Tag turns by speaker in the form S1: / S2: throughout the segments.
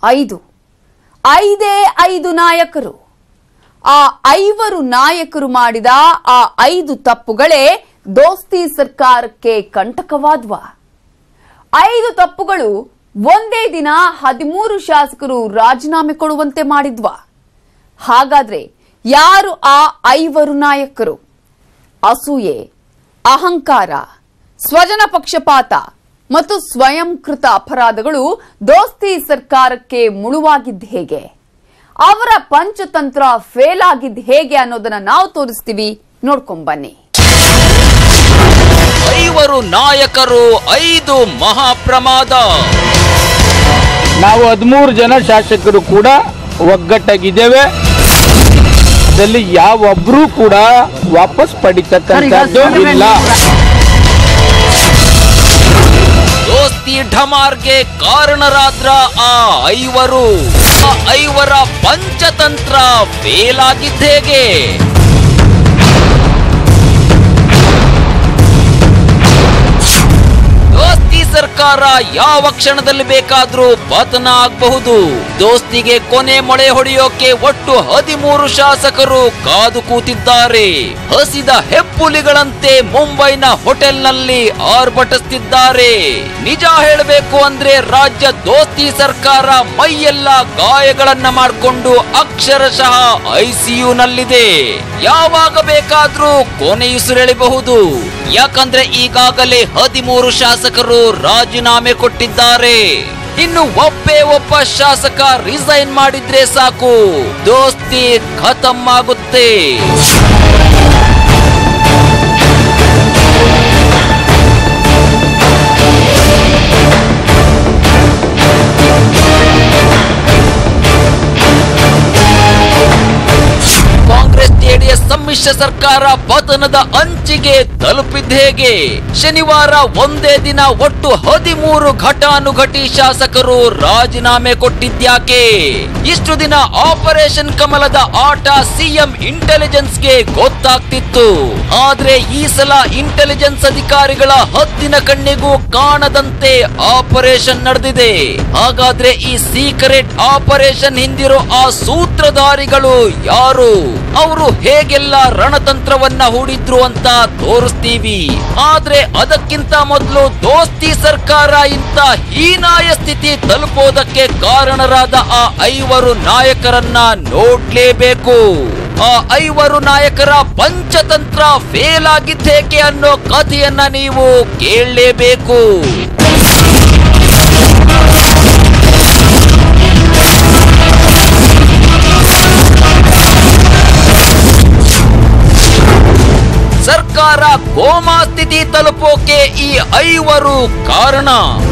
S1: ಐದು ಐದೇ ಐದು ನಾಯಕರು ಆ ಐವರು ನಾಯಕರು ಮಾಡಿದ ಆ ಐದು ತಪ್ಪುಗಳೇ ದೋಸ್ತಿ ಸರ್ಕಾರಕ್ಕೆ ಕಂಟಕವಾದ್ವಾ ಐದು ತಪ್ಪುಗಳು ಒಂದೇ ದಿನ ಹದಿಮೂರು ಶಾಸಕರು ರಾಜೀನಾಮೆ ಕೊಡುವಂತೆ ಮಾಡಿದ್ವಾ ಹಾಗಾದ್ರೆ ಯಾರು ಆ ಐವರು ನಾಯಕರು ಅಸೂಯೆ ಅಹಂಕಾರ ಸ್ವಜನ ಪಕ್ಷಪಾತ ಮತ್ತು ಸ್ವಯಂಕೃತ ಅಪರಾಧಗಳು ದೋಸ್ತಿ ಸರ್ಕಾರಕ್ಕೆ ಮುಳುವಾಗಿದ್ದ ಹೇಗೆ ಅವರ ಪಂಚತಂತ್ರ ಫೇಲ್ ಆಗಿದ್ದ ಹೇಗೆ ಅನ್ನೋದನ್ನ ನಾವು ತೋರಿಸ್ತೀವಿ ನೋಡ್ಕೊಂಬನ್ನಿ
S2: ಐವರು ನಾಯಕರು ಐದು ಮಹಾಪ್ರಮಾದ
S3: ನಾವು ಹದಿಮೂರು ಜನ ಶಾಸಕರು ಕೂಡ ಒಗ್ಗಟ್ಟಾಗಿದ್ದೇವೆ ಅದರಲ್ಲಿ ಯಾವೊಬ್ರು ಕೂಡ ವಾಪಸ್ ಪಡಿತಕ್ಕಂಥದ್ದು ಇಲ್ಲ
S2: ದೋಸ್ತಿ ಢಮಾರ್ಗೆ ಕಾರಣರಾದ್ರ ಆ ಐವರು ಆ ಐವರ ಪಂಚತಂತ್ರ ಫೇಲ್ ಆಗಿದ್ದೇಗೆ ದೋಸ್ತಿ ಸರ್ಕಾರ ಯಾವ ಕ್ಷಣದಲ್ಲಿ ಬೇಕಾದ್ರೂ ಪತನ ಆಗಬಹುದು ದೋಸ್ತಿಗೆ ಕೊನೆ ಮೊಳೆ ಹೊಡೆಯೋಕೆ ಒಟ್ಟು ಹದಿಮೂರು ಶಾಸಕರು ಕಾದು ಕೂತಿದ್ದಾರೆ ಹಸಿದ ಹೆಪ್ಪುಲಿಗಳಂತೆ ಮುಂಬೈನ ಹೋಟೆಲ್ನಲ್ಲಿ ಆರ್ಭಟಿಸ್ತಿದ್ದಾರೆ ನಿಜ ಹೇಳಬೇಕು ಅಂದ್ರೆ ರಾಜ್ಯ ದೋಸ್ತಿ ಸರ್ಕಾರ ಮೈಯೆಲ್ಲ ಗಾಯಗಳನ್ನ ಮಾಡಿಕೊಂಡು ಅಕ್ಷರಶಃ ಐಸಿಯು ನಲ್ಲಿದೆ ಯಾವಾಗ ಬೇಕಾದ್ರೂ ಕೊನೆಯುಸಿರೆಳೆಬಹುದು ಯಾಕಂದ್ರೆ ಈಗಾಗಲೇ ಹದಿಮೂರು ಶಾಸಕರು ರಾಜೀನಾಮೆ ಕೊಟ್ಟಿದ್ದಾರೆ ಇನ್ನು ಒಬ್ಬೇ ಒಬ್ಬ ಶಾಸಕ ರಿಸೈನ್ ಮಾಡಿದ್ರೆ ಸಾಕು ದೋಸ್ತಿ ಖತಮ್ ಆಗುತ್ತೆ ಕಾಂಗ್ರೆಸ್ ಜೆಡಿಎಸ್ ಸಮ್ಮಿಶ್ರ ಸರ್ಕಾರ ಪತನದ ಅಂಚಿಗೆ ತಲುಪಿದ್ದ ಹೇಗೆ ಶನಿವಾರ ಒಂದೇ ದಿನ ಒಟ್ಟು ಹದಿಮೂರು ಘಟಾನುಘಟಿ ಶಾಸಕರು ರಾಜೀನಾಮೆ ಕೊಟ್ಟಿದ್ಯಾಕೆ ಇಷ್ಟು ದಿನ ಆಪರೇಷನ್ ಕಮಲದ ಆಟ ಸಿಎಂ ಇಂಟೆಲಿಜೆನ್ಸ್ಗೆ ಗೊತ್ತಾಗ್ತಿತ್ತು ಆದ್ರೆ ಈ ಸಲ ಇಂಟೆಲಿಜೆನ್ಸ್ ಅಧಿಕಾರಿಗಳ ಹದ್ದಿನ ಕಣ್ಣಿಗೂ ಕಾಣದಂತೆ ಆಪರೇಷನ್ ನಡೆದಿದೆ ಹಾಗಾದ್ರೆ ಈ ಸೀಕ್ರೆಟ್ ಆಪರೇಷನ್ ಹಿಂದಿರೋ ಆ ಸೂತ್ರಧಾರಿಗಳು ಯಾರು ಅವರು ಹೇಗೆಲ್ಲ ರಣತಂತ್ರವನ್ನ ಹೂಡಿದ್ರು ಅಂತ ತೋರಿಸ್ತೀವಿ ಆದ್ರೆ ಅದಕ್ಕಿಂತ ಮೊದಲು ದೋಸ್ತಿ ಸರ್ಕಾರ ಇಂತ ಹೀನಾಯ ಸ್ಥಿತಿ ತಲುಪೋದಕ್ಕೆ ಕಾರಣರಾದ ಆ ಐವರು ನಾಯಕರನ್ನ ನೋಡ್ಲೇಬೇಕು ಆ ಐವರು ನಾಯಕರ ಪಂಚತಂತ್ರ ಫೇಲ್ ಆಗಿದ್ದೇಕೆ ಅನ್ನೋ ಕಥೆಯನ್ನ ನೀವು ಕೇಳಲೇಬೇಕು ಸರ್ಕಾರ ಕೋಮಾ ಸ್ಥಿತಿ ತಲುಪೋಕೆ ಈ ಐವರು ಕಾರಣ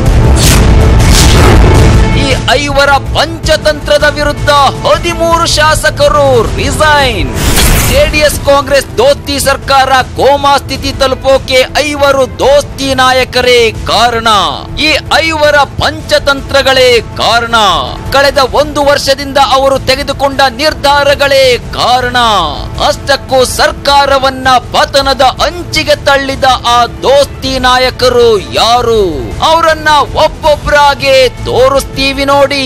S2: ಈ ಐವರ ಪಂಚತಂತ್ರದ ವಿರುದ್ಧ ಹದಿಮೂರು ಶಾಸಕರು ರಿಸೈನ್ ಜೆಡಿಎಸ್ ಕಾಂಗ್ರೆಸ್ ದೋಸ್ತಿ ಸರ್ಕಾರ ಕೋಮಾ ಸ್ಥಿತಿ ತಲುಪೋಕೆ ಐವರು ದೋಸ್ತಿ ನಾಯಕರೇ ಕಾರಣ ಈ ಐವರ ಪಂಚತಂತ್ರಗಳೇ ಕಾರಣ ಕಳೆದ ಒಂದು ವರ್ಷದಿಂದ ಅವರು ತೆಗೆದುಕೊಂಡ ನಿರ್ಧಾರಗಳೇ ಕಾರಣ ಅಷ್ಟಕ್ಕೂ ಸರ್ಕಾರವನ್ನ ಪತನದ ಅಂಚಿಗೆ ತಳ್ಳಿದ ಆ ದೋಸ್ತಿ ನಾಯಕರು ಯಾರು ಅವರನ್ನ ಒಬ್ಬೊಬ್ಬರಾಗೆ ತೋರಿಸ್ತೀವಿ ನೋಡಿ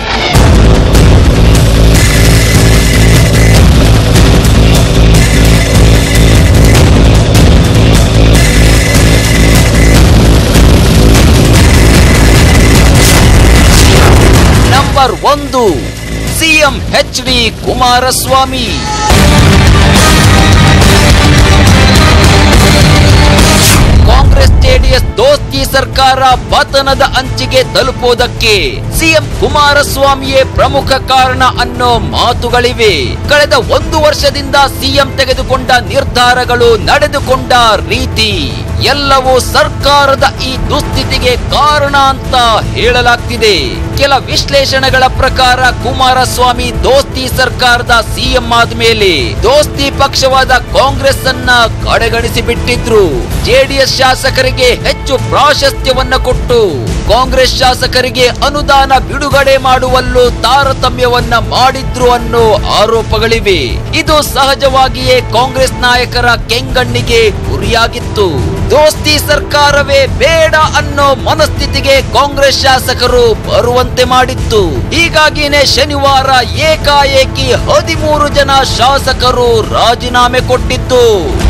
S2: ನಂಬರ್ ಒಂದು CM H D Kumaraswamy Congress JDS ದೋಸ್ತಿ ಸರ್ಕಾರ ಪತನದ ಅಂಚಿಗೆ ತಲುಪುವುದಕ್ಕೆ ಸಿಎಂ ಕುಮಾರಸ್ವಾಮಿಯೇ ಪ್ರಮುಖ ಕಾರಣ ಅನ್ನೋ ಮಾತುಗಳಿವೆ ಕಳೆದ ಒಂದು ವರ್ಷದಿಂದ ಸಿಎಂ ತೆಗೆದುಕೊಂಡ ನಿರ್ಧಾರಗಳು ನಡೆದುಕೊಂಡ ರೀತಿ ಎಲ್ಲವೂ ಸರ್ಕಾರದ ಈ ದುಸ್ಥಿತಿಗೆ ಕಾರಣ ಅಂತ ಹೇಳಲಾಗ್ತಿದೆ ಕೆಲ ವಿಶ್ಲೇಷಣೆಗಳ ಪ್ರಕಾರ ಕುಮಾರಸ್ವಾಮಿ ದೋಸ್ತಿ ಸರ್ಕಾರದ ಸಿಎಂ ಆದ್ಮೇಲೆ ದೋಸ್ತಿ ಪಕ್ಷವಾದ ಕಾಂಗ್ರೆಸ್ ಅನ್ನ ಕಡೆಗಣಿಸಿ ಬಿಟ್ಟಿದ್ರು ಜೆಡಿಎಸ್ ಶಾಸಕರಿಗೆ ಹೆಚ್ಚು ಪ್ರಾಶಸ್ತ್ಯವನ್ನ ಕೊಟ್ಟು ಕಾಂಗ್ರೆಸ್ ಶಾಸಕರಿಗೆ ಅನುದಾನ ಅನುದಾನ ಬಿಡುಗಡೆ ಮಾಡುವಲ್ಲೂ ತಾರತಮ್ಯವನ್ನ ಮಾಡಿದ್ರು ಅನ್ನೋ ಆರೋಪಗಳಿವೆ ಇದು ಸಹಜವಾಗಿಯೇ ಕಾಂಗ್ರೆಸ್ ನಾಯಕರ ಕೆಂಗಣ್ಣಿಗೆ ಗುರಿಯಾಗಿತ್ತು ದೋಸ್ತಿ ಸರ್ಕಾರವೇ ಬೇಡ ಅನ್ನೋ ಮನಸ್ಥಿತಿಗೆ ಕಾಂಗ್ರೆಸ್ ಶಾಸಕರು ಬರುವಂತೆ ಮಾಡಿತ್ತು ಹೀಗಾಗಿನೇ ಶನಿವಾರ ಏಕಾಏಕಿ ಹದಿಮೂರು ಜನ ಶಾಸಕರು ರಾಜೀನಾಮೆ ಕೊಟ್ಟಿದ್ದು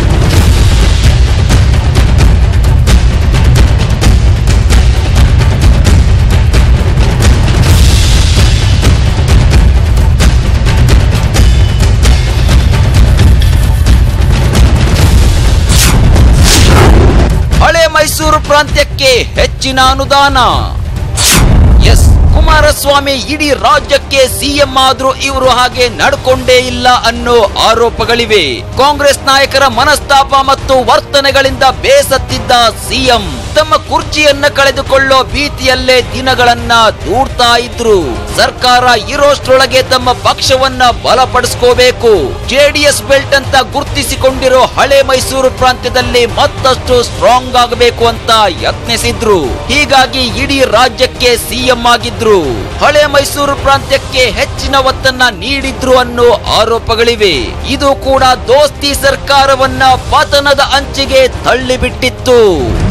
S2: ಹಳೆ ಮೈಸೂರು ಪ್ರಾಂತ್ಯಕ್ಕೆ ಹೆಚ್ಚಿನ ಅನುದಾನ ಎಸ್ ಕುಮಾರಸ್ವಾಮಿ ಇಡೀ ರಾಜ್ಯಕ್ಕೆ ಸಿಎಂ ಆದ್ರೂ ಇವರು ಹಾಗೆ ನಡ್ಕೊಂಡೇ ಇಲ್ಲ ಅನ್ನೋ ಆರೋಪಗಳಿವೆ ಕಾಂಗ್ರೆಸ್ ನಾಯಕರ ಮನಸ್ತಾಪ ಮತ್ತು ವರ್ತನೆಗಳಿಂದ ಬೇಸತ್ತಿದ್ದ ಸಿಎಂ ತಮ್ಮ ಕುರ್ಚಿಯನ್ನ ಕಳೆದುಕೊಳ್ಳೋ ಭೀತಿಯಲ್ಲೇ ದಿನಗಳನ್ನ ದೂಡ್ತಾ ಇದ್ರು ಸರ್ಕಾರ ಇರೋಷ್ಟ್ರೊಳಗೆ ತಮ್ಮ ಪಕ್ಷವನ್ನ ಬಲಪಡಿಸ್ಕೋಬೇಕು ಜೆಡಿಎಸ್ ಬೆಲ್ಟ್ ಅಂತ ಗುರ್ತಿಸಿಕೊಂಡಿರೋ ಹಳೆ ಮೈಸೂರು ಪ್ರಾಂತ್ಯದಲ್ಲಿ ಮತ್ತಷ್ಟು ಸ್ಟ್ರಾಂಗ್ ಆಗಬೇಕು ಅಂತ ಯತ್ನಿಸಿದ್ರು ಹೀಗಾಗಿ ಇಡೀ ರಾಜ್ಯಕ್ಕೆ ಸಿಎಂ ಆಗಿದ್ರು ಹಳೆ ಮೈಸೂರು ಪ್ರಾಂತ್ಯಕ್ಕೆ ಹೆಚ್ಚಿನ ಒತ್ತನ್ನ ನೀಡಿದ್ರು ಅನ್ನೋ ಆರೋಪಗಳಿವೆ ಇದು ಕೂಡ ದೋಸ್ತಿ ಸರ್ಕಾರವನ್ನ ಪತನದ ಅಂಚಿಗೆ ತಳ್ಳಿಬಿಟ್ಟಿತ್ತು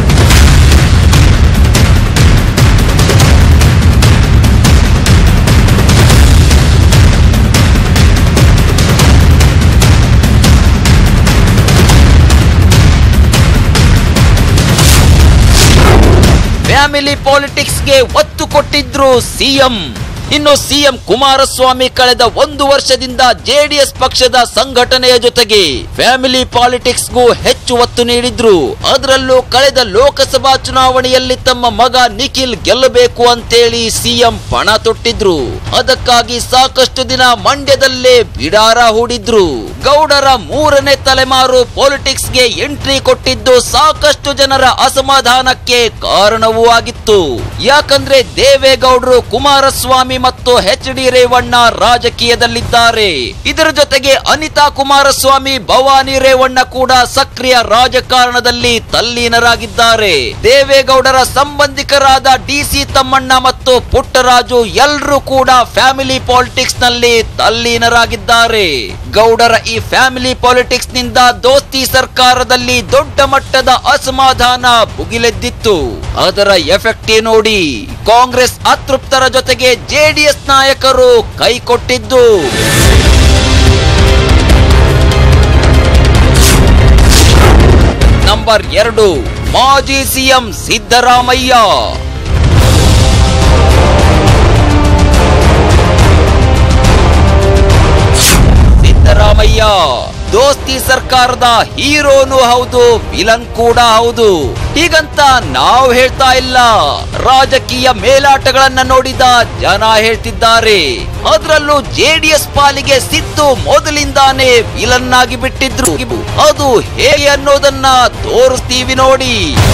S2: ಫ್ಯಾಮಿಲಿ ಪಾಲಿಟಿಕ್ಸ್ಗೆ ಒತ್ತು ಕೊಟ್ಟಿದ್ರು ಸಿಎಂ ಇನ್ನು ಸಿಎಂ ಕುಮಾರಸ್ವಾಮಿ ಕಳೆದ ಒಂದು ವರ್ಷದಿಂದ ಜೆಡಿಎಸ್ ಪಕ್ಷದ ಸಂಘಟನೆಯ ಜೊತೆಗೆ ಫ್ಯಾಮಿಲಿ ಪಾಲಿಟಿಕ್ಸ್ಗೂ ಹೆಚ್ಚು ಒತ್ತು ನೀಡಿದ್ರು ಅದರಲ್ಲೂ ಕಳೆದ ಲೋಕಸಭಾ ಚುನಾವಣೆಯಲ್ಲಿ ತಮ್ಮ ಮಗ ನಿಖಿಲ್ ಗೆಲ್ಲಬೇಕು ಅಂತೇಳಿ ಸಿಎಂ ಪಣ ತೊಟ್ಟಿದ್ರು ಅದಕ್ಕಾಗಿ ಸಾಕಷ್ಟು ದಿನ ಮಂಡ್ಯದಲ್ಲೇ ಬಿಡಾರ ಹೂಡಿದ್ರು ಗೌಡರ ಮೂರನೇ ತಲೆಮಾರು ಪಾಲಿಟಿಕ್ಸ್ಗೆ ಎಂಟ್ರಿ ಕೊಟ್ಟಿದ್ದು ಸಾಕಷ್ಟು ಜನರ ಅಸಮಾಧಾನಕ್ಕೆ ಕಾರಣವೂ ಆಗಿತ್ತು ಯಾಕಂದ್ರೆ ದೇವೇಗೌಡರು ಕುಮಾರಸ್ವಾಮಿ ಮತ್ತು ಎಚ್ ಡಿ ರೇವಣ್ಣ ರಾಜಕೀಯದಲ್ಲಿದ್ದಾರೆ ಇದರ ಜೊತೆಗೆ ಅನಿತಾ ಕುಮಾರಸ್ವಾಮಿ ಭವಾನಿ ರೇವಣ್ಣ ಕೂಡ ಸಕ್ರಿಯ ರಾಜಕಾರಣದಲ್ಲಿ ತಲ್ಲೀನರಾಗಿದ್ದಾರೆ ದೇವೇಗೌಡರ ಸಂಬಂಧಿಕರಾದ ಡಿಸಿ ತಮ್ಮಣ್ಣ ಮತ್ತು ಪುಟ್ಟರಾಜು ಎಲ್ಲರೂ ಕೂಡ ಫ್ಯಾಮಿಲಿ ಪಾಲಿಟಿಕ್ಸ್ ನಲ್ಲಿ ತಲ್ಲೀನರಾಗಿದ್ದಾರೆ ಗೌಡರ ಈ ಫ್ಯಾಮಿಲಿ ಪಾಲಿಟಿಕ್ಸ್ ನಿಂದ ದೋಸ್ತಿ ಸರ್ಕಾರದಲ್ಲಿ ದೊಡ್ಡ ಮಟ್ಟದ ಅಸಮಾಧಾನ ಭುಗಿಲೆದ್ದಿತ್ತು ಅದರ ಎಫೆಕ್ಟ್ ನೋಡಿ ಕಾಂಗ್ರೆಸ್ ಅತೃಪ್ತರ ಜೊತೆಗೆ ಜೆಡಿಎಸ್ ನಾಯಕರು ಕೈಕೊಟ್ಟಿದ್ದು ನಂಬರ್ ಎರಡು ಮಾಜಿ ಸಿಎಂ ಸಿದ್ದರಾಮಯ್ಯ ಸಿದ್ದರಾಮಯ್ಯ ದೋಸ್ತಿ ಸರ್ಕಾರದ ಹೀರೋನು ಹೌದು ವಿಲನ್ ಕೂಡ ಹೌದು ಹೀಗಂತ ನಾವು ಹೇಳ್ತಾ ಇಲ್ಲ ರಾಜಕೀಯ ಮೇಲಾಟಗಳನ್ನ ನೋಡಿದ ಜನ ಹೇಳ್ತಿದ್ದಾರೆ ಅದರಲ್ಲೂ ಜೆಡಿಎಸ್ ಪಾಲಿಗೆ ಸಿದ್ದು ಮೊದಲಿಂದಾನೇ ವಿಲನ್ ಆಗಿ ಬಿಟ್ಟಿದ್ರು ಅದು ಹೇಗೆ ಅನ್ನೋದನ್ನ ತೋರಿಸ್ತೀವಿ ನೋಡಿ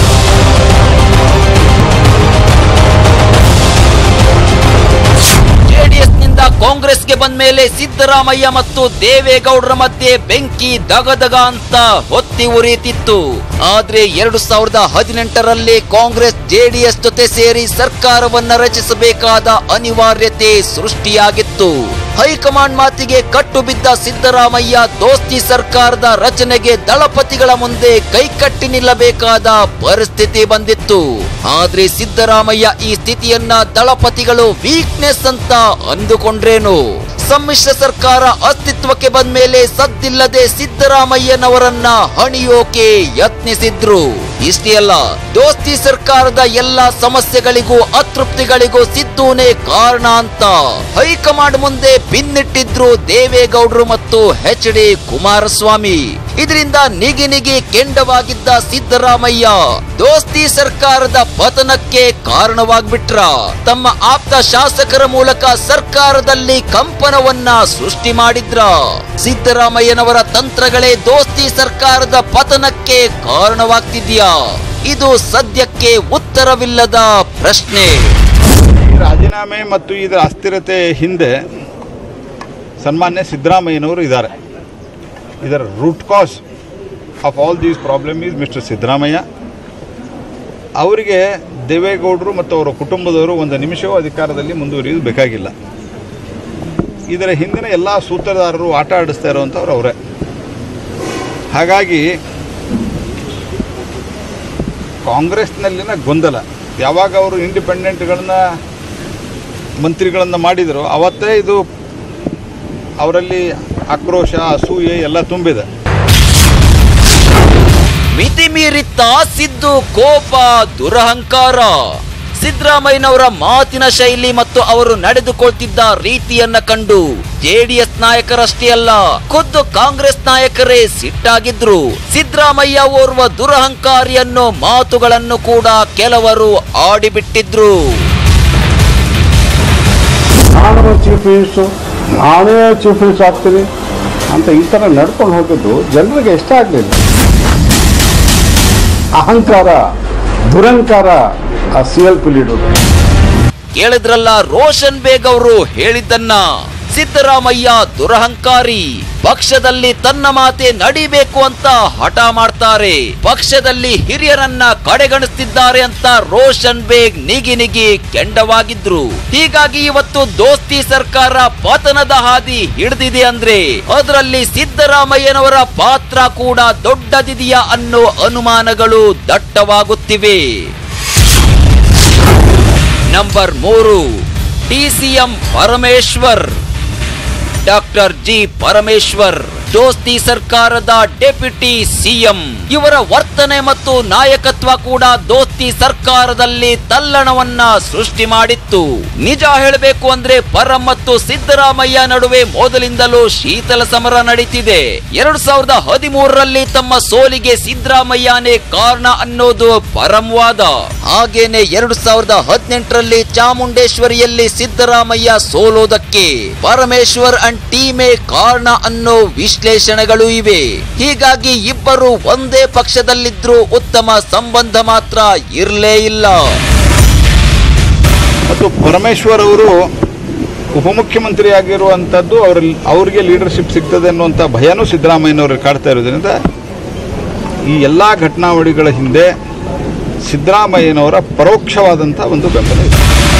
S2: ಜೆಡಿಎಸ್ ನಿಂದ ಕಾಂಗ್ರೆಸ್ಗೆ ಬಂದ ಮೇಲೆ ಸಿದ್ದರಾಮಯ್ಯ ಮತ್ತು ದೇವೇಗೌಡರ ಮಧ್ಯೆ ಬೆಂಕಿ ದಗದಗ ಅಂತ ಹೊತ್ತಿ ಉರಿಯುತ್ತಿತ್ತು ಆದ್ರೆ ಎರಡು ಸಾವಿರದ ಹದಿನೆಂಟರಲ್ಲಿ ಕಾಂಗ್ರೆಸ್ ಜೆಡಿಎಸ್ ಜೊತೆ ಸೇರಿ ಸರ್ಕಾರವನ್ನ ರಚಿಸಬೇಕಾದ ಅನಿವಾರ್ಯತೆ ಸೃಷ್ಟಿಯಾಗಿತ್ತು ಹೈಕಮಾಂಡ್ ಮಾತಿಗೆ ಕಟ್ಟು ಬಿದ್ದ ಸಿದ್ದರಾಮಯ್ಯ ದೋಸ್ತಿ ಸರ್ಕಾರದ ರಚನೆಗೆ ದಳಪತಿಗಳ ಮುಂದೆ ಕೈಕಟ್ಟಿ ನಿಲ್ಲಬೇಕಾದ ಪರಿಸ್ಥಿತಿ ಬಂದಿತ್ತು ಆದ್ರೆ ಸಿದ್ದರಾಮಯ್ಯ ಈ ಸ್ಥಿತಿಯನ್ನ ದಳಪತಿಗಳು ವೀಕ್ನೆಸ್ ಅಂತ ಅಂದುಕೊಂಡ್ರೇನು ಸಮ್ಮಿಶ್ರ ಸರ್ಕಾರ ಅಸ್ತಿತ್ವಕ್ಕೆ ಬಂದ ಮೇಲೆ ಸದ್ದಿಲ್ಲದೆ ಸಿದ್ದರಾಮಯ್ಯನವರನ್ನ ಹಣಿಯೋಕೆ ಯತ್ನಿಸಿದ್ರು ಇಷ್ಟೇ ಅಲ್ಲ ದೋಸ್ತಿ ಸರ್ಕಾರದ ಎಲ್ಲಾ ಸಮಸ್ಯೆಗಳಿಗೂ ಅತೃಪ್ತಿಗಳಿಗೂ ಸಿದ್ದೂನೇ ಕಾರಣ ಅಂತ ಹೈಕಮಾಂಡ್ ಮುಂದೆ ಭಿನ್ನಿಟ್ಟಿದ್ರು ದೇವೇಗೌಡರು ಮತ್ತು ಎಚ್ ಡಿ ಕುಮಾರಸ್ವಾಮಿ ಇದರಿಂದ ನಿಗಿ ನಿಗಿ ಕೆಂಡವಾಗಿದ್ದ ಸಿದ್ದರಾಮಯ್ಯ ದೋಸ್ತಿ ಸರ್ಕಾರದ ಪತನಕ್ಕೆ ಕಾರಣವಾಗ್ಬಿಟ್ರ ತಮ್ಮ ಆಪ್ತ ಶಾಸಕರ ಮೂಲಕ ಸರ್ಕಾರದಲ್ಲಿ ಕಂಪನವನ್ನ ಸೃಷ್ಟಿ ಮಾಡಿದ್ರ ಸಿದ್ದರಾಮಯ್ಯನವರ ತಂತ್ರಗಳೇ ದೋಸ್ತಿ ಸರ್ಕಾರದ ಪತನಕ್ಕೆ ಕಾರಣವಾಗ್ತಿದ್ಯಾ ಇದು ಸದ್ಯಕ್ಕೆ ಉತ್ತರವಿಲ್ಲದ ಪ್ರಶ್ನೆ
S4: ಈ ರಾಜೀನಾಮೆ ಮತ್ತು ಇದರ ಅಸ್ಥಿರತೆ ಹಿಂದೆ ಸನ್ಮಾನ್ಯ ಸಿದ್ದರಾಮಯ್ಯನವರು ಇದ್ದಾರೆ ಇದರ root cause of all these problem is mister Siddaramaiah ಅವರಿಗೆ ದೇವೇಗೌಡರು ಮತ್ತು ಅವರ ಕುಟುಂಬದವರು ಒಂದು ನಿಮಿಷವೂ ಅಧಿಕಾರದಲ್ಲಿ ಮುಂದುವರಿಯುವುದು ಬೇಕಾಗಿಲ್ಲ ಇದರ ಹಿಂದಿನ ಎಲ್ಲ ಸೂತ್ರಧಾರರು ಆಟ ಆಡಿಸ್ತಾ ಇರುವಂಥವ್ರು ಅವರೇ ಹಾಗಾಗಿ ಕಾಂಗ್ರೆಸ್ನಲ್ಲಿನ ಗೊಂದಲ ಯಾವಾಗ ಅವರು ಇಂಡಿಪೆಂಡೆಂಟ್ಗಳನ್ನ ಮಂತ್ರಿಗಳನ್ನು ಮಾಡಿದರು ಅವತ್ತೇ ಇದು ಅವರಲ್ಲಿ ಆಕ್ರೋಶ ಅಸೂಯೆ ಎಲ್ಲ ತುಂಬಿದೆ
S2: ಮಿತಿ ಮೀರಿತ್ತ ಸಿದ್ದು ಕೋಪ ದುರಹಂಕಾರ ಸಿದ್ದರಾಮಯ್ಯನವರ ಮಾತಿನ ಶೈಲಿ ಮತ್ತು ಅವರು ನಡೆದುಕೊಳ್ತಿದ್ದ ರೀತಿಯನ್ನ ಕಂಡು ಜೆಡಿಎಸ್ ನಾಯಕರಷ್ಟೇ ಅಲ್ಲ ಖುದ್ದು ಕಾಂಗ್ರೆಸ್ ನಾಯಕರೇ ಸಿಟ್ಟಾಗಿದ್ರು ಸಿದ್ದರಾಮಯ್ಯ ಓರ್ವ ದುರಹಂಕಾರಿ ಅನ್ನೋ ಮಾತುಗಳನ್ನು ಕೂಡ ಕೆಲವರು ಆಡಿಬಿಟ್ಟಿದ್ರು
S5: ನಾನು ಚೀಫ್ ಮಿನಿಸ್ಟ್ರು ನಾನೇ ಚೀಫ್ ಮಿನಿಸ್ಟರ್ ಆಗ್ತೀನಿ ಅಂತ ಈ ಥರ ನಡ್ಕೊಂಡು ಹೋಗಿದ್ದು ಜನರಿಗೆ ಇಷ್ಟ ಆಗಲಿಲ್ಲ ಅಹಂಕಾರ ದುರಂಕಾರ ಆ ಸಿ ಎಲ್ ಪಿ ಲೀಡರ್
S2: ಕೇಳಿದ್ರಲ್ಲ ರೋಷನ್ ಬೇಗ್ ಅವರು ಹೇಳಿದ್ದನ್ನ ಸಿದ್ದರಾಮಯ್ಯ ದುರಹಂಕಾರಿ ಪಕ್ಷದಲ್ಲಿ ತನ್ನ ಮಾತೆ ನಡಿಬೇಕು ಅಂತ ಹಠ ಮಾಡ್ತಾರೆ ಪಕ್ಷದಲ್ಲಿ ಹಿರಿಯರನ್ನ ಕಡೆಗಣಿಸ್ತಿದ್ದಾರೆ ಅಂತ ರೋಷನ್ ಬೇಗ್ ನಿಗಿ ನಿಗಿ ಕೆಂಡವಾಗಿದ್ರು ಹೀಗಾಗಿ ಇವತ್ತು ದೋಸ್ತಿ ಸರ್ಕಾರ ಪತನದ ಹಾದಿ ಹಿಡಿದಿದೆ ಅಂದ್ರೆ ಅದರಲ್ಲಿ ಸಿದ್ದರಾಮಯ್ಯನವರ ಪಾತ್ರ ಕೂಡ ದೊಡ್ಡದಿದೆಯಾ ಅನ್ನೋ ಅನುಮಾನಗಳು ದಟ್ಟವಾಗುತ್ತಿವೆ ನಂಬರ್ ಮೂರು DCM Parameshwar doctor G Parameshwar ದೋಸ್ತಿ ಸರ್ಕಾರದ ಡೆಪ್ಯೂಟಿ ಸಿಎಂ ಇವರ ವರ್ತನೆ ಮತ್ತು ನಾಯಕತ್ವ ಕೂಡ ದೋಸ್ತಿ ಸರ್ಕಾರದಲ್ಲಿ ತಲ್ಲಣವನ್ನ ಸೃಷ್ಟಿ ಮಾಡಿತ್ತು ನಿಜ ಹೇಳಬೇಕು ಅಂದ್ರೆ ಪರಂ ಮತ್ತು ಸಿದ್ದರಾಮಯ್ಯ ನಡುವೆ ಮೊದಲಿಂದಲೂ ಶೀತಲ ಸಮರ ನಡೀತಿದೆ ಎರಡ್ ಸಾವಿರದ ಹದಿಮೂರರಲ್ಲಿ ತಮ್ಮ ಸೋಲಿಗೆ ಸಿದ್ದರಾಮಯ್ಯನೇ ಕಾರಣ ಅನ್ನೋದು ಪರಂ ವಾದ ಹಾಗೇನೆ ಎರಡು ಸಾವಿರದ ಹದಿನೆಂಟರಲ್ಲಿ ಚಾಮುಂಡೇಶ್ವರಿಯಲ್ಲಿ ಸಿದ್ದರಾಮಯ್ಯ ಸೋಲೋದಕ್ಕೆ ಪರಮೇಶ್ವರ್ ಅಂಡ್ ಟೀಮೇ ಕಾರಣ ಅನ್ನೋ ವಿಶ್ಲೇಷಣೆಗಳು ಇವೆ ಹೀಗಾಗಿ ಇಬ್ಬರು ಒಂದೇ ಪಕ್ಷದಲ್ಲಿದ್ರೂ ಉತ್ತಮ ಸಂಬಂಧ ಮಾತ್ರ ಇರಲೇ ಇಲ್ಲ
S4: ಮತ್ತು ಪರಮೇಶ್ವರ್ ಅವರು ಉಪಮುಖ್ಯಮಂತ್ರಿ ಆಗಿರುವಂಥದ್ದು ಅವರಲ್ಲಿ ಅವರಿಗೆ ಲೀಡರ್ಶಿಪ್ ಸಿಗ್ತದೆ ಅನ್ನುವಂಥ ಭಯನೂ ಸಿದ್ದರಾಮಯ್ಯನವ್ರಿಗೆ ಕಾಡ್ತಾ ಇರೋದ್ರಿಂದ ಈ ಎಲ್ಲ ಘಟನಾವಳಿಗಳ ಹಿಂದೆ ಸಿದ್ದರಾಮಯ್ಯನವರ ಪರೋಕ್ಷವಾದಂಥ ಒಂದು ಬೆಂಬಲ ಇದೆ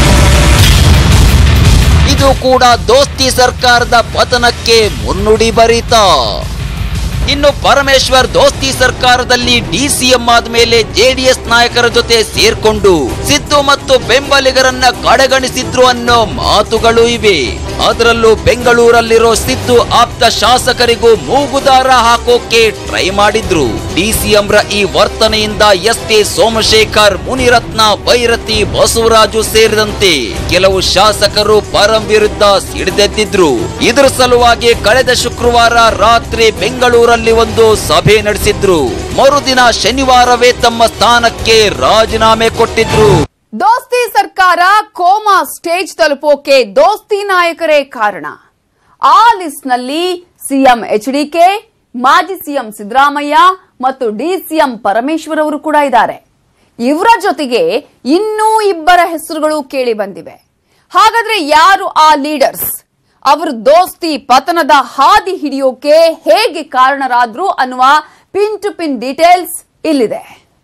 S2: ಇದು ಕೂಡ ದೋಸ್ತಿ ಸರ್ಕಾರದ ಪತನಕ್ಕೆ ಮುನ್ನುಡಿ ಬರೀತ ಇನ್ನು ಪರಮೇಶ್ವರ್ ದೋಸ್ತಿ ಸರ್ಕಾರದಲ್ಲಿ ಡಿಸಿಎಂ ಆದ್ಮೇಲೆ ಜೆಡಿಎಸ್ ನಾಯಕರ ಜೊತೆ ಸೇರ್ಕೊಂಡು ಸಿದ್ದು ಮತ್ತು ಬೆಂಬಲಿಗರನ್ನ ಕಡೆಗಣಿಸಿದ್ರು ಅನ್ನೋ ಮಾತುಗಳು ಇವೆ ಅದರಲ್ಲೂ ಬೆಂಗಳೂರಲ್ಲಿರೋ ಸಿದ್ದು ಆಪ್ತ ಶಾಸಕರಿಗೂ ಮೂಗುದಾರ ಹಾಕೋಕೆ ಟ್ರೈ ಮಾಡಿದ್ರು ಡಿಸಿಎಂ ರ ಈ ವರ್ತನೆಯಿಂದ ಎಸ್ ಟಿ ಸೋಮಶೇಖರ್ ಮುನಿರತ್ನ ಭೈರತಿ ಬಸವರಾಜು ಸೇರಿದಂತೆ ಕೆಲವು ಶಾಸಕರು ಪರಂ ವಿರುದ್ಧ ಸಿಡಿದೆದ್ದಿದ್ರು ಇದರ ಸಲುವಾಗಿ ಕಳೆದ ಶುಕ್ರವಾರ ರಾತ್ರಿ ಬೆಂಗಳೂರಲ್ಲಿ ಒಂದು ಸಭೆ ನಡೆಸಿದ್ರು ಮರುದಿನ ಶನಿವಾರವೇ ತಮ್ಮ ಸ್ಥಾನಕ್ಕೆ ರಾಜೀನಾಮೆ ಕೊಟ್ಟಿದ್ರು
S1: ದೋಸ್ತಿ ಸರ್ಕಾರ ಕೋಮಾ ಸ್ಟೇಜ್ ತಲುಪೋಕೆ ದೋಸ್ತಿ ನಾಯಕರೇ ಕಾರಣ ಆ ಲಿಸ್ಟ್ನಲ್ಲಿ ಸಿಎಂ ಎಚ್ಡಿಕೆ ಮಾಜಿ ಸಿಎಂ ಸಿದ್ದರಾಮಯ್ಯ ಮತ್ತು ಡಿಸಿಎಂ ಪರಮೇಶ್ವರ್ ಅವರು ಕೂಡ ಇದ್ದಾರೆ ಇವರ ಜೊತೆಗೆ ಇನ್ನೂ ಇಬ್ಬರ ಹೆಸರುಗಳು ಕೇಳಿ ಬಂದಿವೆ ಹಾಗಾದ್ರೆ ಯಾರು ಆ ಲೀಡರ್ಸ್ ಅವರು ದೋಸ್ತಿ ಪತನದ ಹಾದಿ ಹಿಡಿಯೋಕೆ ಹೇಗೆ ಕಾರಣರಾದ್ರು ಅನ್ನುವ ಪಿನ್ ಟು ಪಿನ್ ಡೀಟೇಲ್ಸ್ ಇಲ್ಲಿದೆ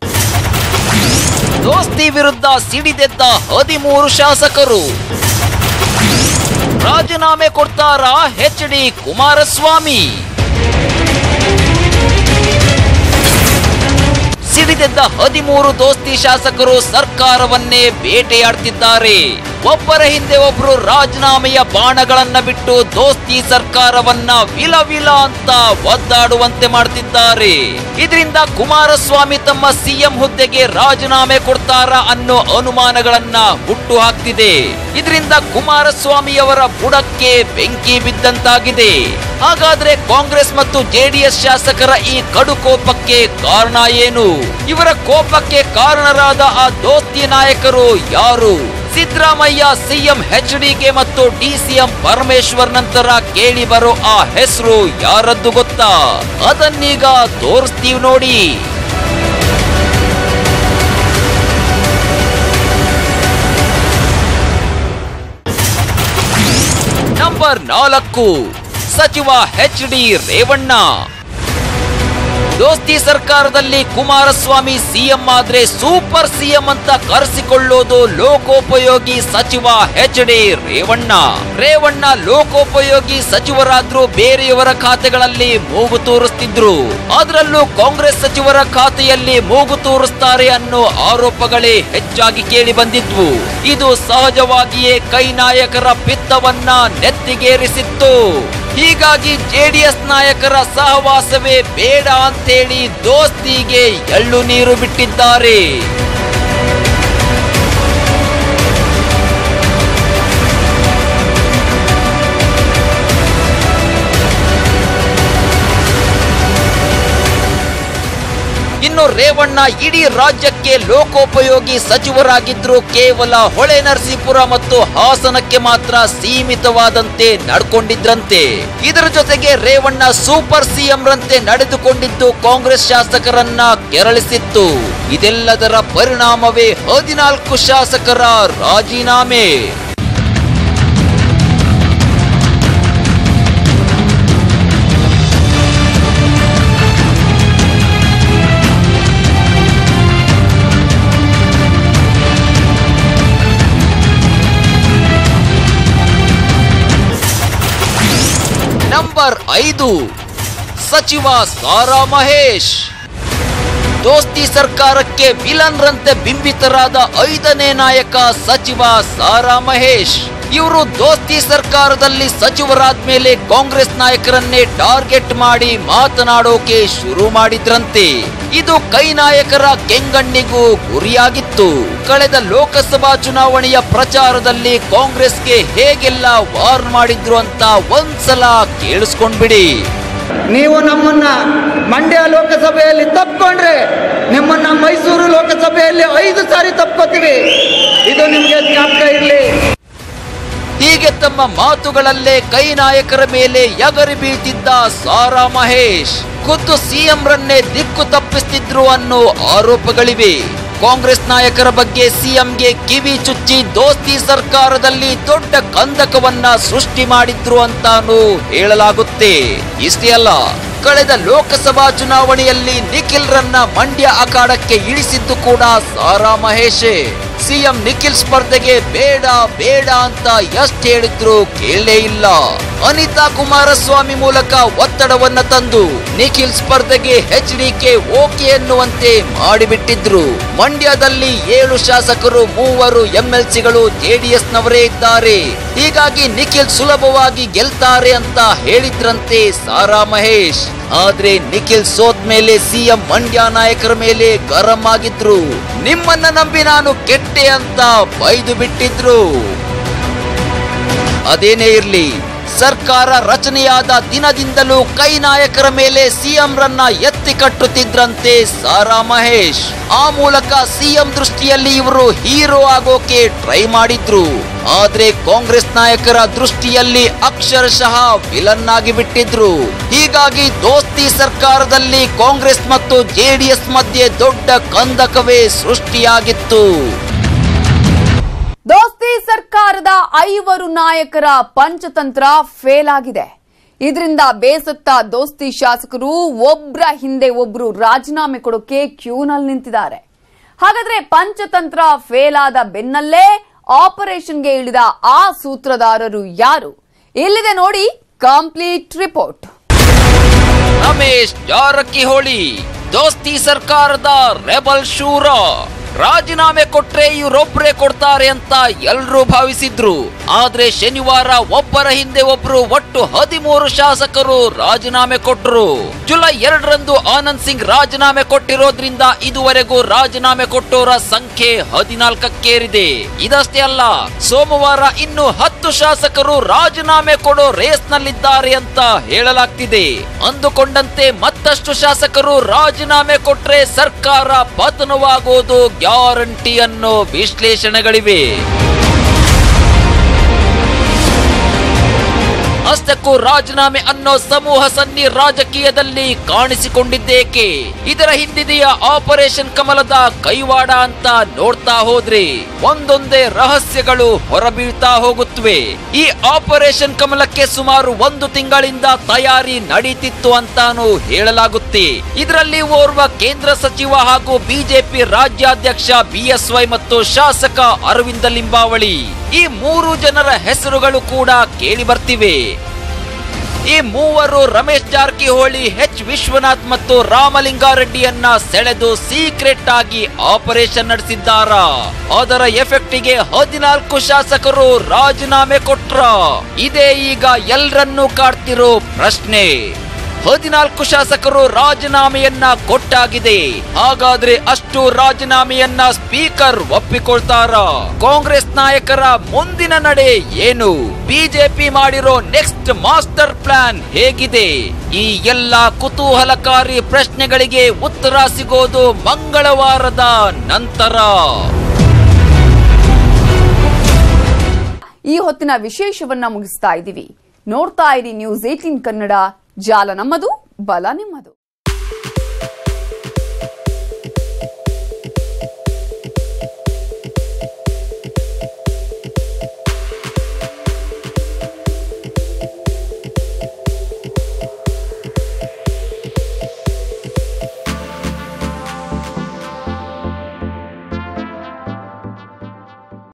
S2: ದೋಸ್ತಿ ವಿರುದ್ಧ ಸಿಡಿದೆದ್ದ ಹದಿಮೂರು ಶಾಸಕರು ರಾಜೀನಾಮೆ ಕೊಡ್ತಾರ ಎಚ್ ಡಿ ಕುಮಾರಸ್ವಾಮಿ ಸಿಡಿದೆದ್ದ ಹದಿಮೂರು ದೋಸ್ತಿ ಶಾಸಕರು ಸರ್ಕಾರವನ್ನೇ ಬೇಟೆಯಾಡ್ತಿದ್ದಾರೆ ಒಬ್ಬರ ಹಿಂದೆ ಒಬ್ರು ರಾಜೀನಾಮೆಯ ಬಾಣಗಳನ್ನ ಬಿಟ್ಟು ದೋಸ್ತಿ ಸರ್ಕಾರವನ್ನ ವಿಲ ವಿಲ ಅಂತ ಒದ್ದಾಡುವಂತೆ ಮಾಡ್ತಿದ್ದಾರೆ ಇದರಿಂದ ಕುಮಾರಸ್ವಾಮಿ ತಮ್ಮ ಸಿಎಂ ಹುದ್ದೆಗೆ ರಾಜೀನಾಮೆ ಕೊಡ್ತಾರ ಅನ್ನೋ ಅನುಮಾನಗಳನ್ನ ಹುಟ್ಟು ಹಾಕ್ತಿದೆ ಇದರಿಂದ ಕುಮಾರಸ್ವಾಮಿಯವರ ಬುಡಕ್ಕೆ ಬೆಂಕಿ ಬಿದ್ದಂತಾಗಿದೆ ಹಾಗಾದ್ರೆ ಕಾಂಗ್ರೆಸ್ ಮತ್ತು ಜೆಡಿಎಸ್ ಶಾಸಕರ ಈ ಕಡು ಕೋಪಕ್ಕೆ ಕಾರಣ ಏನು ಇವರ ಕೋಪಕ್ಕೆ ಕಾರಣರಾದ ಆ ದೋಸ್ತಿ ನಾಯಕರು ಯಾರು ಸಿದ್ದರಾಮಯ್ಯ ಸಿಎಂ ಎಚ್ ಡಿಕೆ ಮತ್ತು ಡಿಸಿಎಂ ಪರಮೇಶ್ವರ್ ನಂತರ ಕೇಳಿ ಬರೋ ಆ ಹೆಸರು ಯಾರದ್ದು ಗೊತ್ತಾ ಅದನ್ನೀಗ ತೋರಿಸ್ತೀವಿ ನೋಡಿ ನಂಬರ್ ನಾಲ್ಕು ಸಚಿವ ಎಚ್ ಡಿ ರೇವಣ್ಣ ದೋಸ್ತಿ ಸರ್ಕಾರದಲ್ಲಿ ಕುಮಾರಸ್ವಾಮಿ ಸಿಎಂ ಆದ್ರೆ ಸೂಪರ್ ಸಿಎಂ ಅಂತ ಕರೆಸಿಕೊಳ್ಳೋದು ಲೋಕೋಪಯೋಗಿ ಸಚಿವ ಎಚ್ ಡಿ ರೇವಣ್ಣ ರೇವಣ್ಣ ಲೋಕೋಪಯೋಗಿ ಸಚಿವರಾದ್ರೂ ಬೇರೆಯವರ ಖಾತೆಗಳಲ್ಲಿ ಮೂಗು ತೂರಿಸ್ತಿದ್ರು ಅದರಲ್ಲೂ ಕಾಂಗ್ರೆಸ್ ಸಚಿವರ ಖಾತೆಯಲ್ಲಿ ಮೂಗು ತೂರಿಸ್ತಾರೆ ಅನ್ನೋ ಆರೋಪಗಳೇ ಹೆಚ್ಚಾಗಿ ಕೇಳಿ ಬಂದಿದ್ವು ಇದು ಸಹಜವಾಗಿಯೇ ಕೈ ನಾಯಕರ ಪಿತ್ತವನ್ನ ನೆತ್ತಿಗೇರಿಸಿತ್ತು ಹೀಗಾಗಿ ಜೆಡಿಎಸ್ ನಾಯಕರ ಸಹವಾಸವೇ ಬೇಡ ಅಂತೇಳಿ ದೋಸ್ತಿಗೆ ಎಳ್ಳು ನೀರು ಬಿಟ್ಟಿದ್ದಾರೆ ಇನ್ನು ರೇವಣ್ಣ ಇಡೀ ರಾಜ್ಯಕ್ಕೆ ಲೋಕೋಪಯೋಗಿ ಸಚಿವರಾಗಿದ್ರು ಕೇವಲ ಹೊಳೆ ನರಸೀಪುರ ಮತ್ತು ಹಾಸನಕ್ಕೆ ಮಾತ್ರ ಸೀಮಿತವಾದಂತೆ ನಡ್ಕೊಂಡಿದ್ರಂತೆ ಇದರ ಜೊತೆಗೆ ರೇವಣ್ಣ ಸೂಪರ್ ಸಿಎಂ ರಂತೆ ನಡೆದುಕೊಂಡಿದ್ದು ಕಾಂಗ್ರೆಸ್ ಶಾಸಕರನ್ನ ಕೆರಳಿಸಿತ್ತು ಇದೆಲ್ಲದರ ಪರಿಣಾಮವೇ ಹದಿನಾಲ್ಕು ಶಾಸಕರ ರಾಜೀನಾಮೆ ನಂಬರ್ ಐದು ಸಚಿವ ಸಾರಾ ಮಹೇಶ್ ದೋಸ್ತಿ ಸರ್ಕಾರಕ್ಕೆ ವಿಲನ್ ರಂತೆ ಬಿಂಬಿತರಾದ ಐದನೇ ನಾಯಕ ಸಚಿವ ಸಾರಾ ಮಹೇಶ್ ಇವರು ದೋಸ್ತಿ ಸರ್ಕಾರದಲ್ಲಿ ಸಚಿವರಾದ್ಮೇಲೆ ಕಾಂಗ್ರೆಸ್ ನಾಯಕರನ್ನೇ ಟಾರ್ಗೆಟ್ ಮಾಡಿ ಮಾತನಾಡೋಕೆ ಶುರು ಮಾಡಿದ್ರಂತೆ ಇದು ಕೈ ನಾಯಕರ ಕೆಂಗಣ್ಣಿಗೂ ಗುರಿಯಾಗಿತ್ತು ಕಳೆದ ಲೋಕಸಭಾ ಚುನಾವಣೆಯ ಪ್ರಚಾರದಲ್ಲಿ ಕಾಂಗ್ರೆಸ್ಗೆ ಹೇಗೆಲ್ಲ ವಾರ್ನ್ ಮಾಡಿದ್ರು ಅಂತ ಒಂದ್ಸಲ ಕೇಳಿಸ್ಕೊಂಡ್ಬಿಡಿ
S6: ನೀವು ನಮ್ಮನ್ನ ಮಂಡ್ಯ ಲೋಕಸಭೆಯಲ್ಲಿ ತಪ್ಪಿಕೊಂಡ್ರೆ ನಿಮ್ಮನ್ನ ಮೈಸೂರು ಲೋಕಸಭೆಯಲ್ಲಿ ಐದು ಸಾರಿ ತಪ್ಕೋತೀವಿ ಇದು ನಿಮಗೆ ಜ್ಞಾಪಕ ಇರಲಿ
S2: ಹೀಗೆ ತಮ್ಮ ಮಾತುಗಳಲ್ಲೇ ಕೈ ನಾಯಕರ ಮೇಲೆ ಎಗರಿ ಬೀಳ್ತಿದ್ದ ಸಾರಾ ಮಹೇಶ್ ಖುದ್ದು ಸಿಎಂ ರನ್ನೇ ದಿಕ್ಕು ತಪ್ಪಿಸ್ತಿದ್ರು ಅನ್ನೋ ಆರೋಪಗಳಿವೆ ಕಾಂಗ್ರೆಸ್ ನಾಯಕರ ಬಗ್ಗೆ ಸಿಎಂಗೆ ಕಿವಿ ಚುಚ್ಚಿ ದೋಸ್ತಿ ಸರ್ಕಾರದಲ್ಲಿ ದೊಡ್ಡ ಕಂದಕವನ್ನ ಸೃಷ್ಟಿ ಮಾಡಿದ್ರು ಅಂತಾನೂ ಹೇಳಲಾಗುತ್ತೆ ಇಷ್ಟೇ ಅಲ್ಲ ಕಳೆದ ಲೋಕಸಭಾ ಚುನಾವಣೆಯಲ್ಲಿ ನಿಖಿಲ್ ರನ್ನ ಮಂಡ್ಯ ಅಖಾಡಕ್ಕೆ ಇಳಿಸಿದ್ದು ಕೂಡ ಸಾರಾ ಮಹೇಶೇ ಸಿಎಂ ನಿಖಿಲ್ ಸ್ಪರ್ಧೆಗೆ ಬೇಡ ಬೇಡ ಅಂತ ಎಷ್ಟ್ ಹೇಳಿದ್ರು ಕೇಳಲೇ ಇಲ್ಲ ಅನಿತಾ ಕುಮಾರಸ್ವಾಮಿ ಮೂಲಕ ಒತ್ತಡವನ್ನ ತಂದು ನಿಖಿಲ್ ಸ್ಪರ್ಧೆಗೆ ಎಚ್ ಡಿಕೆ ಓಕೆ ಎನ್ನುವಂತೆ ಮಾಡಿಬಿಟ್ಟಿದ್ರು ಮಂಡ್ಯದಲ್ಲಿ ಏಳು ಶಾಸಕರು ಮೂವರು ಎಂಎಲ್ಸಿಗಳು ಜೆಡಿಎಸ್ ನವರೇ ಇದ್ದಾರೆ ಹೀಗಾಗಿ ನಿಖಿಲ್ ಸುಲಭವಾಗಿ ಗೆಲ್ತಾರೆ ಅಂತ ಹೇಳಿದ್ರಂತೆ ಸಾರಾ ಮಹೇಶ್ ಆದ್ರೆ ನಿಖಿಲ್ ಸೋತ್ ಮೇಲೆ ಸಿಎಂ ಮಂಡ್ಯ ನಾಯಕರ ಮೇಲೆ ಗರಂ ಆಗಿದ್ರು ನಿಮ್ಮನ್ನ ನಂಬಿ ನಾನು ಕೆಟ್ಟೆ ಅಂತ ಬೈದು ಬಿಟ್ಟಿದ್ರು ಅದೇನೇ ಇರ್ಲಿ ಸರ್ಕಾರ ರಚನೆಯಾದ ದಿನದಿಂದಲೂ ಕೈ ನಾಯಕರ ಮೇಲೆ ಸಿಎಂ ರನ್ನ ಎತ್ತಿ ಕಟ್ಟುತ್ತಿದ್ರಂತೆ ಸಾರಾ ಮಹೇಶ್ ಆ ಮೂಲಕ ಸಿಎಂ ದೃಷ್ಟಿಯಲ್ಲಿ ಇವರು ಹೀರೋ ಆಗೋಕೆ ಟ್ರೈ ಮಾಡಿದ್ರು ಆದ್ರೆ ಕಾಂಗ್ರೆಸ್ ನಾಯಕರ ದೃಷ್ಟಿಯಲ್ಲಿ ಅಕ್ಷರಶಃ ವಿಲನ್ ಆಗಿ ಬಿಟ್ಟಿದ್ರು ಹೀಗಾಗಿ ದೋಸ್ತಿ ಸರ್ಕಾರದಲ್ಲಿ ಕಾಂಗ್ರೆಸ್ ಮತ್ತು ಜೆಡಿಎಸ್ ಮಧ್ಯೆ ದೊಡ್ಡ ಕಂದಕವೇ ಸೃಷ್ಟಿಯಾಗಿತ್ತು
S1: ದೋಸ್ತಿ ಸರ್ಕಾರದ ಐವರು ನಾಯಕರ ಪಂಚತಂತ್ರ ಫೇಲ್ ಆಗಿದೆ ಇದರಿಂದ ಬೇಸತ್ತ ದೋಸ್ತಿ ಶಾಸಕರು ಒಬ್ರ ಹಿಂದೆ ಒಬ್ರು ರಾಜೀನಾಮೆ ಕೊಡೋಕೆ ಕ್ಯೂನಲ್ಲಿ ನಿಂತಿದ್ದಾರೆ ಹಾಗಾದ್ರೆ ಪಂಚತಂತ್ರ ಫೇಲ್ ಆದ ಬೆನ್ನಲ್ಲೇ ಆಪರೇಷನ್ಗೆ ಇಳಿದ ಆ ಸೂತ್ರಧಾರರು ಯಾರು ಇಲ್ಲಿದೆ ನೋಡಿ ಕಂಪ್ಲೀಟ್ ರಿಪೋರ್ಟ್
S2: ರಮೇಶ್ ಜಾರಕಿಹೊಳಿ ದೋಸ್ತಿ ಸರ್ಕಾರದ ರೆಬಲ್ ಶೂರ ರಾಜೀನಾಮೆ ಕೊಟ್ರೆ ಇವರೊಬ್ಬರೇ ಕೊಡ್ತಾರೆ ಅಂತ ಎಲ್ರೂ ಭಾವಿಸಿದ್ರು ಆದ್ರೆ ಶನಿವಾರ ಒಬ್ಬರ ಹಿಂದೆ ಒಬ್ರು ಒಟ್ಟು ಹದಿಮೂರು ಶಾಸಕರು ರಾಜೀನಾಮೆ ಕೊಟ್ಟರು ಜುಲೈ ಎರಡರಂದು ಆನಂದ್ ಸಿಂಗ್ ರಾಜೀನಾಮೆ ಕೊಟ್ಟಿರೋದ್ರಿಂದ ಇದುವರೆಗೂ ರಾಜೀನಾಮೆ ಕೊಟ್ಟೋರ ಸಂಖ್ಯೆ ಹದಿನಾಲ್ಕಕ್ಕೇರಿದೆ ಇದಷ್ಟೇ ಅಲ್ಲ ಸೋಮವಾರ ಇನ್ನು ಹತ್ತು ಶಾಸಕರು ರಾಜೀನಾಮೆ ಕೊಡೋ ರೇಸ್ ನಲ್ಲಿದ್ದಾರೆ ಅಂತ ಹೇಳಲಾಗ್ತಿದೆ ಅಂದುಕೊಂಡಂತೆ ಮತ್ತಷ್ಟು ಶಾಸಕರು ರಾಜೀನಾಮೆ ಕೊಟ್ರೆ ಸರ್ಕಾರ ಪತನವಾಗೋದು ಗ್ಯಾರಂಟಿ ಅನ್ನೋ ವಿಶ್ಲೇಷಣೆಗಳಿವೆ ಅಷ್ಟಕ್ಕೂ ರಾಜೀನಾಮೆ ಅನ್ನೋ ಸಮೂಹ ಸನ್ನಿ ರಾಜಕೀಯದಲ್ಲಿ ಕಾಣಿಸಿಕೊಂಡಿದ್ದೇಕೆ ಇದರ ಹಿಂದಿದೆಯ ಆಪರೇಷನ್ ಕಮಲದ ಕೈವಾಡ ಅಂತ ನೋಡ್ತಾ ಹೋದ್ರೆ ಒಂದೊಂದೇ ರಹಸ್ಯಗಳು ಹೊರಬೀಳ್ತಾ ಹೋಗುತ್ತವೆ ಈ ಆಪರೇಷನ್ ಕಮಲಕ್ಕೆ ಸುಮಾರು ಒಂದು ತಿಂಗಳಿಂದ ತಯಾರಿ ನಡೀತಿತ್ತು ಅಂತಾನು ಹೇಳಲಾಗುತ್ತೆ ಇದರಲ್ಲಿ ಓರ್ವ ಕೇಂದ್ರ ಸಚಿವ ಹಾಗೂ ಬಿಜೆಪಿ ರಾಜ್ಯಾಧ್ಯಕ್ಷ ಬಿಎಸ್ವೈ ಮತ್ತು ಶಾಸಕ ಅರವಿಂದ ಲಿಂಬಾವಳಿ ಈ ಮೂರು ಜನರ ಹೆಸರುಗಳು ಕೂಡ ಕೇಳಿ ಬರ್ತಿವೆ ಈ ಮೂವರು ರಮೇಶ್ ಜಾರಕಿಹೊಳಿ ಎಚ್ ವಿಶ್ವನಾಥ್ ಮತ್ತು ರಾಮಲಿಂಗಾರೆಡ್ಡಿಯನ್ನ ಸೆಳೆದು ಸೀಕ್ರೆಟ್ ಆಗಿ ಆಪರೇಷನ್ ನಡೆಸಿದ್ದಾರ ಅದರ ಎಫೆಕ್ಟಿಗೆ ಹದಿನಾಲ್ಕು ಶಾಸಕರು ರಾಜೀನಾಮೆ ಕೊಟ್ರ ಇದೇ ಈಗ ಎಲ್ರನ್ನೂ ಕಾಡ್ತಿರೋ ಪ್ರಶ್ನೆ ಹದಿನಾಲ್ಕು ಶಾಸಕರು ರಾಜೀನಾಮೆಯನ್ನ ಕೊಟ್ಟಾಗಿದೆ ಹಾಗಾದ್ರೆ ಅಷ್ಟು ರಾಜೀನಾಮೆಯನ್ನ ಸ್ಪೀಕರ್ ಒಪ್ಪಿಕೊಳ್ತಾರ ಕಾಂಗ್ರೆಸ್ ನಾಯಕರ ಮುಂದಿನ ನಡೆ ಏನು ಬಿಜೆಪಿ ಮಾಡಿರೋ ನೆಕ್ಸ್ಟ್ ಮಾಸ್ಟರ್ ಪ್ಲಾನ್ ಹೇಗಿದೆ ಈ ಎಲ್ಲ ಕುತೂಹಲಕಾರಿ ಪ್ರಶ್ನೆಗಳಿಗೆ ಉತ್ತರ ಸಿಗೋದು ಮಂಗಳವಾರದ ನಂತರ
S1: ಈ ಹೊತ್ತಿನ ವಿಶೇಷವನ್ನ ಮುಗಿಸ್ತಾ ಇದ್ದೀವಿ ನೋಡ್ತಾ ಇರಿ ನ್ಯೂಸ್ ಏಟೀನ್ ಕನ್ನಡ ಜಾಲ ನಮ್ಮದು ಬಲ ನಿಮ್ಮದು